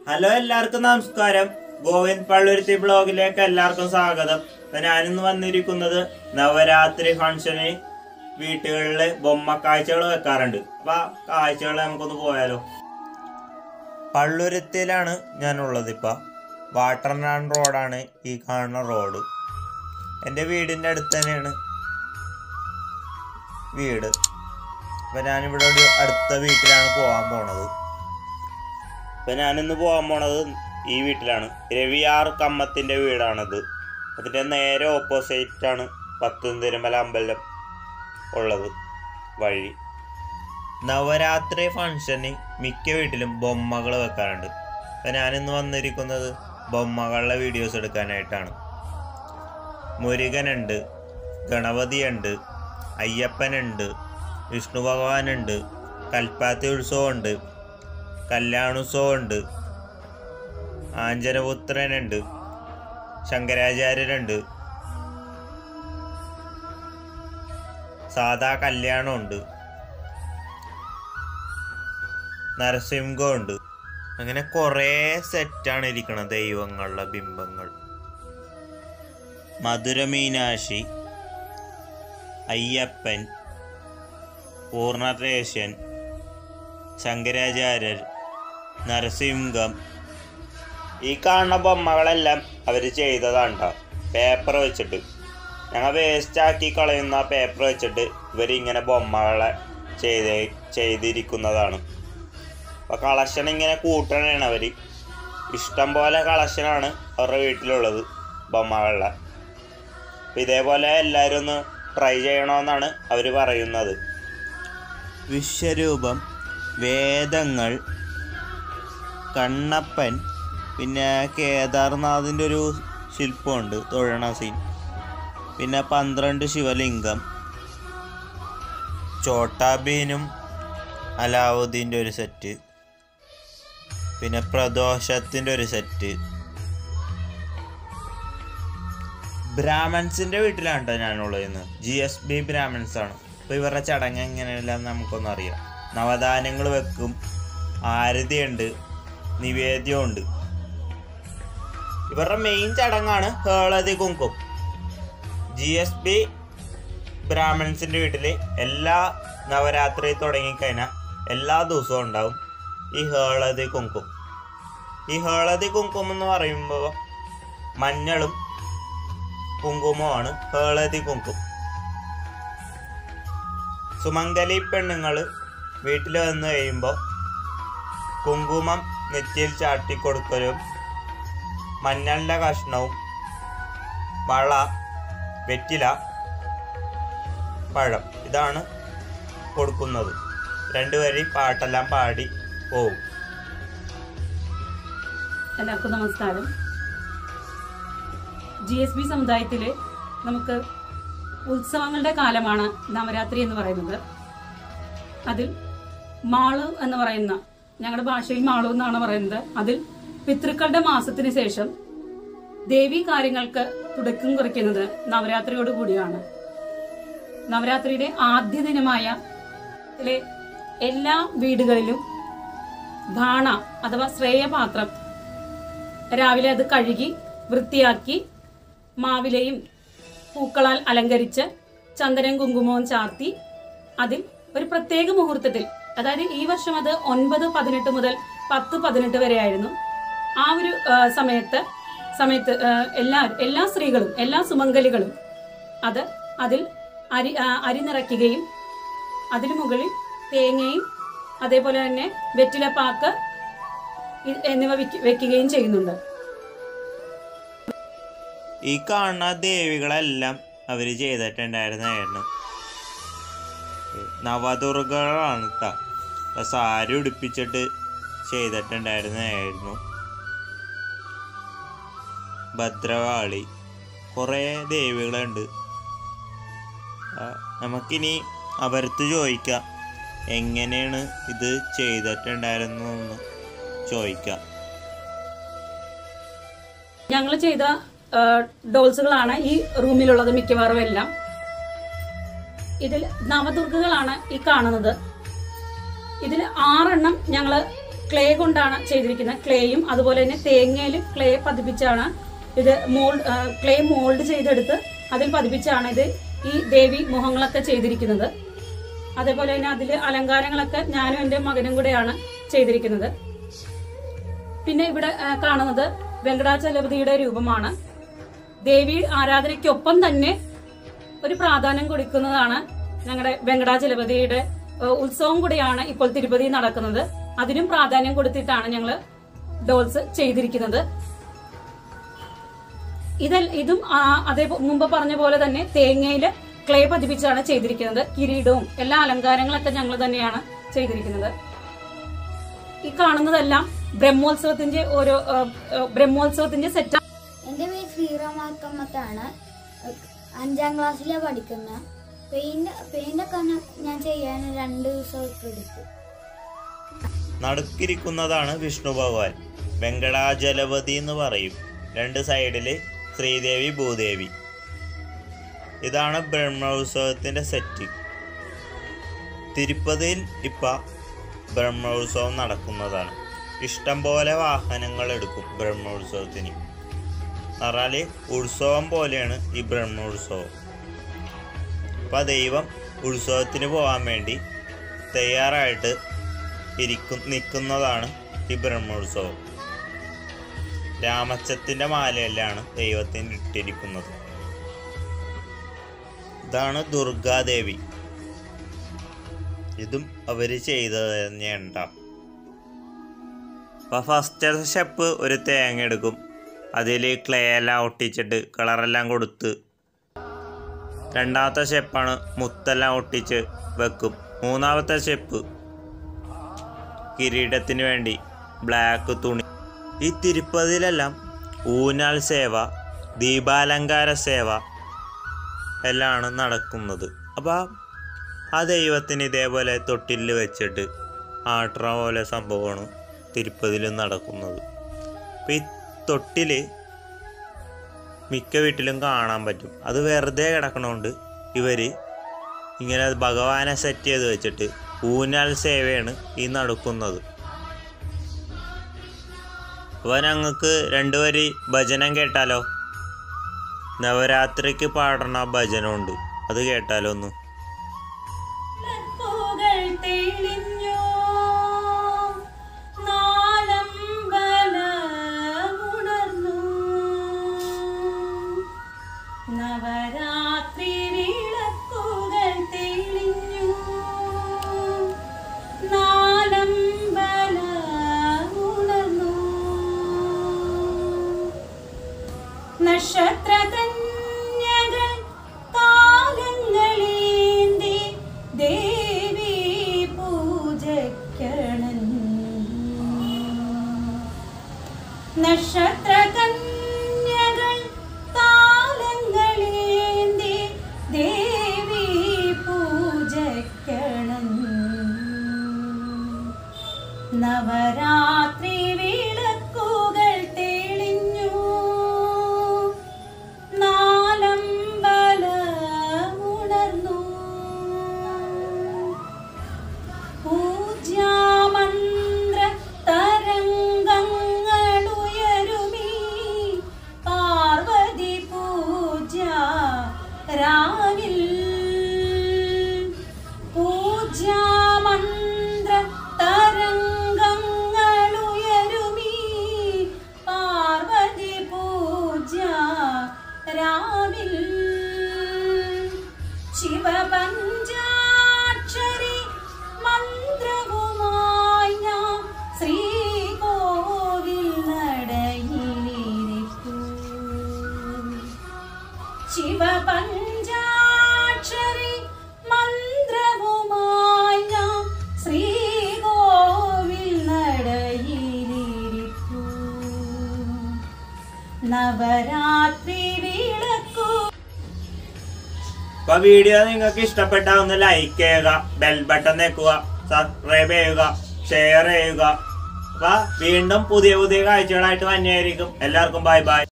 Hello എല്ലാവർക്കും നമസ്കാരം ഗോവിന്ദ് പള്ളുരുത്തി ബ്ലോഗിലേക്ക് എല്ലാവർക്കും സ്വാഗതം അപ്പൊ ഞാനിന്ന് വന്നിരിക്കുന്നത് നവരാത്രി ഫംഗ്ഷന് വീട്ടുകളില് ബൊമ്മ കാഴ്ചകൾ വെക്കാറുണ്ട് അപ്പൊ ആ കാഴ്ചകൾ നമുക്കൊന്ന് പോയാലോ പള്ളുരുത്തിയിലാണ് ഞാനുള്ളത് ഇപ്പൊ വാട്ടർനാൻ റോഡാണ് ഈ കാണുന്ന റോഡ് എൻ്റെ വീടിൻ്റെ അടുത്ത് തന്നെയാണ് വീട് അപ്പൊ ഞാനിവിടെ ഒരു അടുത്ത വീട്ടിലാണ് പോകാൻ പോണത് ഇപ്പൊ ഞാനിന്ന് പോകാൻ പോണത് ഈ വീട്ടിലാണ് രവിയാർ കമ്മത്തിന്റെ വീടാണിത് അതിന്റെ നേരെ ഓപ്പോസിറ്റ് ആണ് പത്തുംതിരുമല അമ്പലം ഉള്ളത് വഴി നവരാത്രി ഫംഗ്ഷന് മിക്ക വീട്ടിലും ബൊമ്മകൾ വെക്കാറുണ്ട് അപ്പൊ ഞാനിന്ന് വന്നിരിക്കുന്നത് ബൊമ്മകളുടെ വീഡിയോസ് എടുക്കാനായിട്ടാണ് മുരുകനുണ്ട് ഗണപതിയുണ്ട് അയ്യപ്പനുണ്ട് വിഷ്ണു ഭഗവാനുണ്ട് കൽപ്പാത്തി ഉത്സവമുണ്ട് കല്യാണോത്സവമുണ്ട് ആഞ്ജനപുത്രനുണ്ട് ശങ്കരാചാര്യരുണ്ട് സാധാ കല്യാണമുണ്ട് നരസിംഹമുണ്ട് അങ്ങനെ കുറേ സെറ്റാണ് ഇരിക്കണത് ദൈവങ്ങളുടെ ബിംബങ്ങൾ മധുരമീനാശി അയ്യപ്പൻ പൂർണ്ണത്രേശ്യൻ ശങ്കരാചാര്യർ നരസിംഹം ഈ കാണുന്ന ബൊമ്മകളെല്ലാം അവർ ചെയ്തതാണ് ട്ടോ. പേപ്പർ വെച്ചിട്ട് ഞങ്ങൾ വേസ്റ്റ് ആക്കി കളയുന്ന പേപ്പർ വെച്ചിട്ട് ഇവരിങ്ങനെ ബൊമ്മകളെ ചെയ്ത് ചെയ്തിരിക്കുന്നതാണ് അപ്പോൾ കളക്ഷൻ ഇങ്ങനെ കൂട്ടണേണ് അവർ ഇഷ്ടം പോലെ കളക്ഷനാണ് അവരുടെ വീട്ടിലുള്ളത് ബൊമ്മകളുടെ അപ്പോൾ ഇതേപോലെ എല്ലാവരും ഒന്ന് ട്രൈ ചെയ്യണമെന്നാണ് അവർ പറയുന്നത് വിശ്വരൂപം വേദങ്ങൾ കണ്ണപ്പൻ പിന്നെ കേദാർനാഥിൻ്റെ ഒരു ശില്പമുണ്ട് തൊഴണ സീൻ പിന്നെ പന്ത്രണ്ട് ശിവലിംഗം ചോട്ടാബീനും അലാവുദ്ദീൻ്റെ ഒരു സെറ്റ് പിന്നെ പ്രദോഷത്തിൻ്റെ ഒരു സെറ്റ് ബ്രാഹ്മൺസിൻ്റെ വീട്ടിലാണ് കേട്ടോ ഞാനുള്ളത് ഇന്ന് ജി എസ് ബി ബ്രാഹ്മൺസ് ആണ് അപ്പോൾ ഇവരുടെ ചടങ്ങ് എങ്ങനെയെല്ലാം നമുക്കൊന്നും അറിയാം നവധാന്യങ്ങൾ വെക്കും ആരതിയുണ്ട് നിവേദ്യമുണ്ട് ഇവരുടെ മെയിൻ ചടങ്ങാണ് ഹേളതി കുങ്കും ജി എസ് ബി ബ്രാഹ്മൺസിൻ്റെ വീട്ടിൽ എല്ലാ നവരാത്രി തുടങ്ങിക്കഴിഞ്ഞാൽ എല്ലാ ദിവസവും ഉണ്ടാവും ഈ ഹേളതി കുങ്കും ഈ ഹേളതി കുങ്കും എന്ന് പറയുമ്പോൾ മഞ്ഞളും കുങ്കുമമാണ് ഹേളതി കുങ്കും സുമംഗലി പെണ്ണുങ്ങൾ വീട്ടിൽ വന്നു കഴിയുമ്പോൾ കുങ്കുമം നെറ്റിയിൽ ചാട്ടിക്കൊടുക്കലും മഞ്ഞളിൻ്റെ കഷ്ണവും വള വെറ്റില പഴം ഇതാണ് കൊടുക്കുന്നത് രണ്ടുപേരി പാട്ടെല്ലാം പാടി പോവും എല്ലാവർക്കും നമസ്കാരം ജി എസ് ബി സമുദായത്തിൽ നമുക്ക് ഉത്സവങ്ങളുടെ കാലമാണ് നവരാത്രി എന്ന് പറയുന്നത് അതിൽ മാളു എന്ന് പറയുന്ന ഞങ്ങളുടെ ഭാഷയിൽ മാളു എന്നാണ് പറയുന്നത് അതിൽ പിതൃക്കളുടെ മാസത്തിന് ശേഷം ദേവീ കാര്യങ്ങൾക്ക് തുടക്കം കുറിക്കുന്നത് നവരാത്രിയോട് കൂടിയാണ് നവരാത്രിയുടെ ആദ്യ ദിനമായ ത്തിലെ എല്ലാ വീടുകളിലും ഭാണ അഥവാ ശ്രേയപാത്രം രാവിലെ അത് കഴുകി വൃത്തിയാക്കി മാവിലയും പൂക്കളാൽ അലങ്കരിച്ച് ചന്ദനം കുങ്കുമവും ചാർത്തി അതിൽ ഒരു പ്രത്യേക മുഹൂർത്തത്തിൽ അതായത് ഈ വർഷം അത് ഒൻപത് പതിനെട്ട് മുതൽ പത്ത് പതിനെട്ട് വരെ ആയിരുന്നു ആ ഒരു ആ, സമയത്ത് സമയത്ത് ആ, എല്ലാ എല്ലാ സ്ത്രീകളും എല്ലാ സുമംഗലികളും അത് അതിൽ അരി ആ, അരി നിറയ്ക്കുകയും അതിനു മുകളിൽ തേങ്ങയും അതേപോലെ തന്നെ വെറ്റിലപ്പാക്ക് ഇ- എന്നിവ വെക്ക- വെക്കുകയും ചെയ്യുന്നുണ്ട് ഈ കാണുന്ന ദേവികളെല്ലാം അവർ ചെയ്തിട്ടുണ്ടായിരുന്നായിരുന്നു നവദുർഗകളാണ് കേട്ടോ അപ്പൊ സാരി ഉടുപ്പിച്ചിട്ട് ചെയ്തിട്ടുണ്ടായിരുന്നായിരുന്നു ഭദ്രകാളി കുറേ ദേവികളുണ്ട് ആ, നമുക്കിനി അവരത്ത് ചോദിക്കാം എങ്ങനെയാണ് ഇത് ചെയ്തിട്ടുണ്ടായിരുന്നതെന്ന് ചോദിക്കാം ഞങ്ങൾ ചെയ്ത ആ, ഡോൾസുകളാണ് ഈ റൂമിലുള്ളത് മിക്കവാറും എല്ലാം ഇതിൽ നവദുർഗകളാണ് ഈ കാണുന്നത് ഇതിൽ ആറെണ്ണം ഞങ്ങൾ ക്ലേ കൊണ്ടാണ് ചെയ്തിരിക്കുന്നത് ക്ലേയും അതുപോലെ തന്നെ തേങ്ങയിൽ ക്ലേ പതിപ്പിച്ചാണ് ഇത് മോൾഡ് ക്ലേ മോൾഡ് ചെയ്തെടുത്ത് അതിൽ പതിപ്പിച്ചാണ് ഇത് ഈ ദേവി മുഖങ്ങളൊക്കെ ചെയ്തിരിക്കുന്നത് അതേപോലെ തന്നെ അതിൽ അലങ്കാരങ്ങളൊക്കെ ഞാനും എൻ്റെ മകനും കൂടെയാണ് ചെയ്തിരിക്കുന്നത് പിന്നെ ഇവിടെ ആ, കാണുന്നത് വെങ്കടാചലപതിയുടെ രൂപമാണ് ദേവി ആരാധനയ്ക്കൊപ്പം തന്നെ ഒരു പ്രാധാന്യം കൊടുക്കുന്നതാണ് ഞങ്ങളുടെ വെങ്കടാചലപതിയുടെ ഏഹ്, ഉത്സവം കൂടിയാണ് ഇപ്പോൾ തിരുപ്പതി നടക്കുന്നത് അതിനും പ്രാധാന്യം കൊടുത്തിട്ടാണ് ഞങ്ങൾ ഡോൾസ് ചെയ്തിരിക്കുന്നത് ഇത് ഇതും ആ, അതേ മുമ്പ് പറഞ്ഞ പോലെ തന്നെ തേങ്ങയില് ക്ലേ പതിപ്പിച്ചാണ് ചെയ്തിരിക്കുന്നത് കിരീടവും എല്ലാ അലങ്കാരങ്ങളൊക്കെ ഞങ്ങൾ തന്നെയാണ് ചെയ്തിരിക്കുന്നത് ഈ കാണുന്നതെല്ലാം ബ്രഹ്മോത്സവത്തിന്റെ ഓരോ ആ, ആ, ബ്രഹ്മോത്സവത്തിന്റെ സെറ്റ് എൻ്റെ പേര് ശ്രീറാമാക്കമ്മത്താണ് അഞ്ചാം ക്ലാസ്സിലാണ് പഠിക്കുന്നത് പെയിന്റ് പെയിന്റൊക്കെ ഞാൻ ചെയ്യാൻ രണ്ട് ദിവസമൊക്കെ എടുത്തു നടുക്കിരിക്കുന്നതാണ് വിഷ്ണു ഭഗവാൻ വെങ്കടാജലപതി എന്ന് പറയും രണ്ട് സൈഡില് ശ്രീദേവി ഭൂദേവി ഇതാണ് ബ്രഹ്മോത്സവത്തിന്റെ സെറ്റ് തിരുപ്പതിയിൽ ഇപ്പ ബ്രഹ്മോത്സവം നടക്കുന്നതാണ് ഇഷ്ടം പോലെ വാഹനങ്ങൾ എടുക്കും ബ്രഹ്മോത്സവത്തിന് പറഞ്ഞാല് ഉത്സവം പോലെയാണ് ഈ ബ്രഹ്മോത്സവം അപ്പൊ ദൈവം ഉത്സവത്തിന് പോകാൻ വേണ്ടി തയ്യാറായിട്ട് ഇരിക്കും നിൽക്കുന്നതാണ് ഈ ബ്രഹ്മോത്സവം രാമച്ചത്തിന്റെ മാലയിലാണ് ദൈവത്തിന് ഇട്ടിരിക്കുന്നത് ഇതാണ് ദുർഗാദേവി ഇതും അവര് ചെയ്തത് തന്നെയുണ്ടാ അപ്പൊ ഫസ്റ്റ് സ്റ്റെപ്പ് ഒരു തേങ്ങ എടുക്കും അതിൽ ക്ലേ എല്ലാം ഒട്ടിച്ചിട്ട് കളറെല്ലാം കൊടുത്ത് രണ്ടാമത്തെ സ്റ്റെപ്പാണ് മുത്തെല്ലാം ഒട്ടിച്ച് വെക്കും മൂന്നാമത്തെ സ്റ്റെപ്പ് കിരീടത്തിന് വേണ്ടി ബ്ലാക്ക് തുണി ഈ തിരുപ്പതിയിലെല്ലാം ഊഞ്ഞാൽ സേവ ദീപാലങ്കാര സേവ എല്ലാമാണ് നടക്കുന്നത് അപ്പോൾ ആ ദൈവത്തിന് ഇതേപോലെ തൊട്ടിൽ വെച്ചിട്ട് ആട്ര പോലെ സംഭവമാണ് തിരുപ്പതിയിൽ നടക്കുന്നത് അപ്പം ഈ തൊട്ടിൽ മിക്ക വീട്ടിലും കാണാൻ പറ്റും അത് വെറുതെ കിടക്കണോണ്ട് ഇവർ ഇങ്ങനെ ഭഗവാനെ സെറ്റ് ചെയ്ത് വെച്ചിട്ട് ഊഞ്ഞാൽ സേവയാണ് ഈ നടക്കുന്നത് അപ്പോൾ ഞങ്ങൾക്ക് രണ്ടുപേര് ഭജനം കേട്ടാലോ നവരാത്രിക്ക് പാടണ ഭജനമുണ്ട് അത് കേട്ടാലോ ഒന്ന് പൂകൾ തെളിഞ്ഞു നാലമ്പലമുണർന്നു നവരാത്രി വിളക്കുകൾ തെളിഞ്ഞു നാലമ്പലമുണർന്നു നക്ഷത്രകന്യകൾ കാലങ്ങളേന്തി ദേവി പൂജയ്ക്കണം നക്ഷത്രകന്യകൾ കാലങ്ങളേന്തി ദേവി പൂജയ്ക്കണം നവരാത്രി വിളക്കുകൾ തെളിഞ്ഞു നാലമ്പലമുണർന്നു പൂജ്യാമന്ത്ര തരംഗങ്ങളുയരുമീ പാർവതി പൂജ രാവിൽ പൂജ്യാമന്ത്ര തരംഗങ്ങളുയരുമീ പാർവതി പൂജ രാവിൽ ശിവപഞ്ചാക്ഷരി മന്ത്രവുമായി ഞാൻ ശ്രീകോവിൽ നടയിലിരിക്കൂ ശിവപഞ്ചാക്ഷരി മന്ത്രവുമായി ഞാൻ ശ്രീകോവിൽ നടയിലിരിക്കൂ നവരാത്രി വിളക്കൂ അപ്പൊ വീഡിയോ നിങ്ങൾക്ക് ഇഷ്ടപ്പെട്ട ഒന്ന് ലൈക്ക് ചെയ്യുക ബെൽ ബട്ടൺ ഞെക്കുക സബ്സ്ക്രൈബ് ചെയ്യുക ഷെയർ ചെയ്യുക അപ്പൊ വീണ്ടും പുതിയ പുതിയ കാഴ്ചകളായിട്ട് വന്നെയായിരിക്കും എല്ലാവർക്കും ബൈ ബൈ